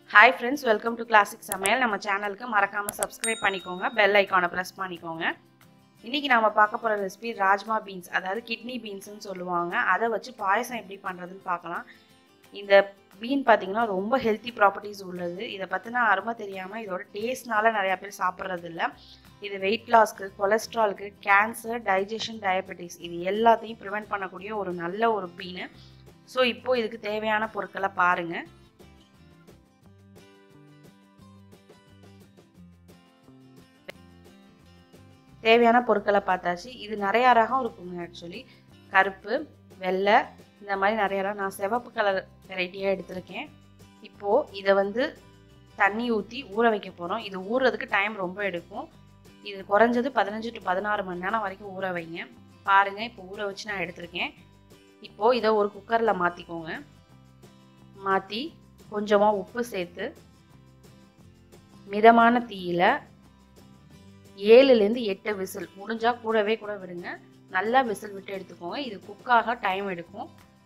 hi friends welcome to classic சமையல் நம்ம சேனலுக்கு மறக்காமல் சப்ஸ்கிரைப் பண்ணிக்கோங்க பெல் ஐக்கானை ப்ரெஸ் பண்ணிக்கோங்க இன்றைக்கி நாம் பார்க்க போகிற ரெசிபி ராஜ்மா பீன்ஸ் அதாவது கிட்னி பீன்ஸ்னு சொல்லுவாங்க அதை வச்சு பாயசம் எப்படி பண்ணுறதுன்னு பார்க்கலாம் இந்த பீன் பார்த்திங்கன்னா ரொம்ப ஹெல்த்தி ப்ராப்பர்ட்டிஸ் உள்ளது இதை பற்றின அருமை தெரியாமல் இதோட டேஸ்ட்னால நிறையா பேர் சாப்பிட்றது இல்லை இது வெயிட் லாஸ்க்கு கொலஸ்ட்ரால்க்கு கேன்சர் டைஜஷன் டயபெட்டிஸ் இது எல்லாத்தையும் ப்ரிவெண்ட் பண்ணக்கூடிய ஒரு நல்ல ஒரு பீனு ஸோ இப்போது இதுக்கு தேவையான பொருட்களை பாருங்கள் தேவையான பொருட்களை பார்த்தாச்சு இது நிறையா ரகம் இருக்குங்க ஆக்சுவலி கருப்பு வெள்ளை இந்த மாதிரி நிறைய ரகம் நான் சிவப்பு கலர் வெரைட்டியாக எடுத்திருக்கேன் இப்போது இதை வந்து தண்ணி ஊற்றி ஊற வைக்க போகிறோம் இது ஊறுறதுக்கு டைம் ரொம்ப எடுக்கும் இது குறைஞ்சது பதினஞ்சு டு பதினாறு மணி நேரம் வரைக்கும் ஊற வைங்க பாருங்கள் இப்போ ஊற வச்சு நான் எடுத்திருக்கேன் இப்போது இதை ஒரு குக்கரில் மாற்றிக்கோங்க மாற்றி கொஞ்சமாக உப்பு சேர்த்து மிதமான தீயில் ஏழுலேருந்து எட்டு விசில் முடிஞ்சால் கூடவே கூட விடுங்க நல்லா விசில் விட்டு எடுத்துக்கோங்க இது குக்காக டைம் எடுக்கும்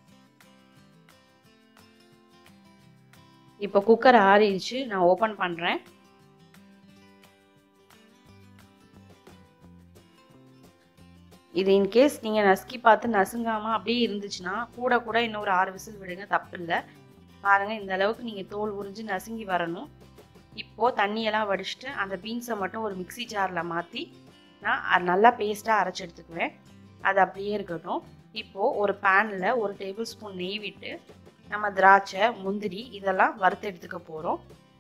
இப்போ குக்கர் ஆறிடுச்சு நான் ஓப்பன் பண்ணுறேன் இது இன்கேஸ் நீங்கள் நசுக்கி பார்த்து நசுங்காமல் அப்படியே இருந்துச்சுன்னா கூட கூட இன்னொரு ஆறு விசில் விடுங்க தப்பு இல்லை பாருங்கள் இந்த அளவுக்கு நீங்கள் தோல் உறிஞ்சு நசுங்கி வரணும் இப்போது தண்ணியெல்லாம் வடிச்சிட்டு அந்த பீன்ஸை மட்டும் ஒரு மிக்சி ஜாரில் மாற்றி நான் நல்லா பேஸ்ட்டாக அரைச்சி எடுத்துக்குவேன் அது அப்படியே இருக்கட்டும் இப்போது ஒரு பேனில் ஒரு டேபிள் ஸ்பூன் நெய் விட்டு நம்ம திராட்சை முந்திரி இதெல்லாம் வறுத்து எடுத்துக்க போகிறோம்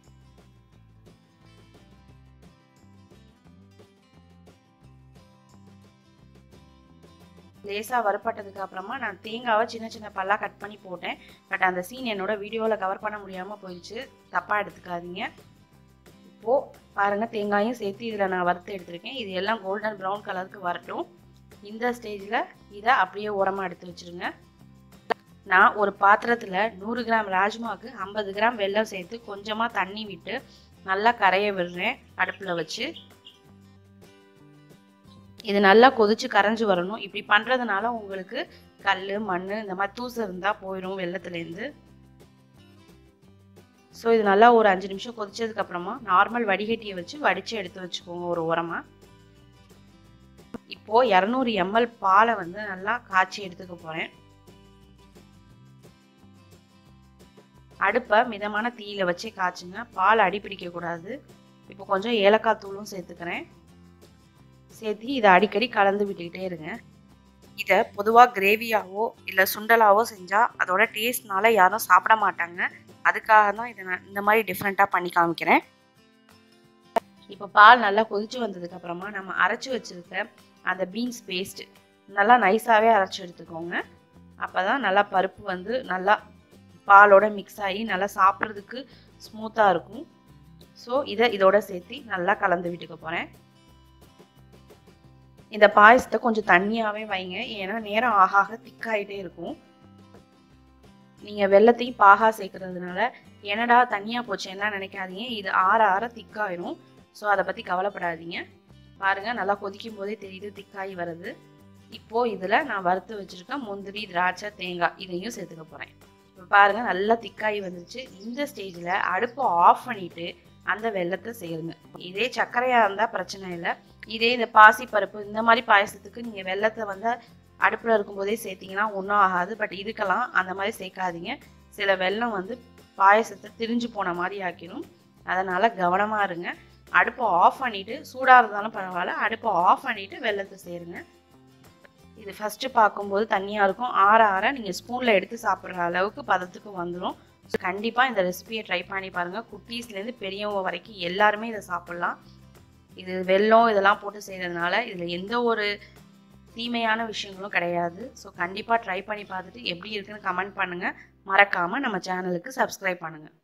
லேசாக வறுப்பட்டதுக்கு அப்புறமா நான் தேங்காவை சின்ன சின்ன பல்லாக கட் பண்ணி போட்டேன் பட் அந்த சீன் என்னோட வீடியோவில் கவர் பண்ண முடியாமல் போயிடுச்சு தப்பாக எடுத்துக்காதீங்க இப்போது பாருங்கள் தேங்காயும் சேர்த்து இதில் நான் வறுத்து எடுத்திருக்கேன் இது எல்லாம் கோல்டன் ப்ரௌன் கலருக்கு வரட்டும் இந்த ஸ்டேஜில் இதை அப்படியே உரமாக எடுத்து வச்சுருங்க நான் ஒரு பாத்திரத்தில் நூறு கிராம் ராஜ்மாவுக்கு ஐம்பது கிராம் வெல்லம் சேர்த்து கொஞ்சமாக தண்ணி விட்டு நல்லா கரைய விடுறேன் அடுப்பில் வச்சு இது நல்லா கொதிச்சு கரைஞ்சி வரணும் இப்படி பண்ணுறதுனால உங்களுக்கு கல் மண் இந்த மாதிரி தூசு இருந்தால் போயிடும் வெள்ளத்துலேருந்து ஸோ இது நல்லா ஒரு அஞ்சு நிமிஷம் கொதிச்சதுக்கப்புறமா நார்மல் வடிகட்டியை வச்சு வடித்து எடுத்து வச்சுக்கோங்க ஒரு உரமாக இப்போது இரநூறு எம்எல் பாலை வந்து நல்லா காய்ச்சி எடுத்துக்க போகிறேன் அடுப்பை மிதமான தீயில வச்சு காய்ச்சுங்க பால் அடி பிடிக்கக்கூடாது இப்போ கொஞ்சம் ஏலக்காய் தூளும் சேர்த்துக்கிறேன் சேர்த்து இதை அடிக்கடி கலந்து விட்டுக்கிட்டே இருங்க இதை பொதுவாக கிரேவியாவோ இல்லை சுண்டலாவோ செஞ்சால் அதோட டேஸ்ட்னால யாரும் சாப்பிட மாட்டாங்க அதுக்காக தான் இதை நான் இந்த மாதிரி டிஃப்ரெண்ட்டாக பண்ணி காமிக்கிறேன் இப்போ பால் நல்லா கொதிச்சு வந்ததுக்கப்புறமா நம்ம அரைச்சி வச்சுருக்க அந்த பீன்ஸ் பேஸ்ட் நல்லா நைஸாகவே அரைச்சி எடுத்துக்கோங்க அப்போ தான் நல்லா பருப்பு வந்து நல்லா பாலோட மிக்ஸ் ஆகி நல்லா சாப்பிட்றதுக்கு ஸ்மூத்தாக இருக்கும் ஸோ இதை இதோட சேர்த்து நல்லா கலந்து விட்டுக்க போகிறேன் இந்த பாயசத்தை கொஞ்சம் தண்ணியாகவே வைங்க ஏன்னா நேரம் ஆக ஆக திக்காயிட்டே இருக்கும் நீங்கள் வெள்ளத்தையும் பாகா சேர்க்கறதுனால என்னடா தண்ணியாக போச்சு என்ன நினைக்காதீங்க இது ஆற ஆற திக்காயிரும் ஸோ அதை பற்றி கவலைப்படாதீங்க பாருங்கள் நல்லா கொதிக்கும் போதே தெரியுது திக்காயி வருது இப்போது இதில் நான் வறுத்து வச்சுருக்கேன் முந்திரி திராட்சை தேங்காய் இதையும் சேர்த்துக்க போகிறேன் இப்போ பாருங்கள் நல்லா திக்காயி வந்துருச்சு இந்த ஸ்டேஜில் அடுப்பை ஆஃப் பண்ணிவிட்டு அந்த வெள்ளத்தை சேருங்க இதே சர்க்கரையாக இருந்தால் பிரச்சனை இல்லை இதே இந்த பாசி பருப்பு இந்த மாதிரி பாயசத்துக்கு நீங்கள் வெள்ளத்தை வந்து அடுப்பில் இருக்கும்போதே சேர்த்திங்கன்னா ஒன்றும் ஆகாது பட் இதுக்கெல்லாம் அந்த மாதிரி சேர்க்காதீங்க சில வெள்ளம் வந்து பாயசத்தை திரிஞ்சு போன மாதிரி ஆக்கிடும் அதனால் கவனமாக இருங்க அடுப்பை ஆஃப் பண்ணிவிட்டு சூடாக இருந்தாலும் பரவாயில்ல அடுப்பை ஆஃப் பண்ணிவிட்டு வெள்ளத்தை சேருங்க இது ஃபஸ்ட்டு பார்க்கும்போது தண்ணியாக இருக்கும் ஆற ஆற நீங்கள் ஸ்பூனில் எடுத்து சாப்பிட்ற அளவுக்கு பதத்துக்கு வந்துடும் ஸோ கண்டிப்பாக இந்த ரெசிபியை ட்ரை பண்ணி பாருங்கள் குட்டீஸ்லேருந்து பெரியவங்க வரைக்கும் எல்லாருமே இதை சாப்பிட்லாம் இது வெல்லம் இதெல்லாம் போட்டு செய்கிறதுனால இதில் எந்த ஒரு தீமையான விஷயங்களும் கிடையாது ஸோ கண்டிப்பாக ட்ரை பண்ணி பார்த்துட்டு எப்படி இருக்குன்னு கமெண்ட் பண்ணுங்கள் மறக்காமல் நம்ம சேனலுக்கு சப்ஸ்கிரைப் பண்ணுங்கள்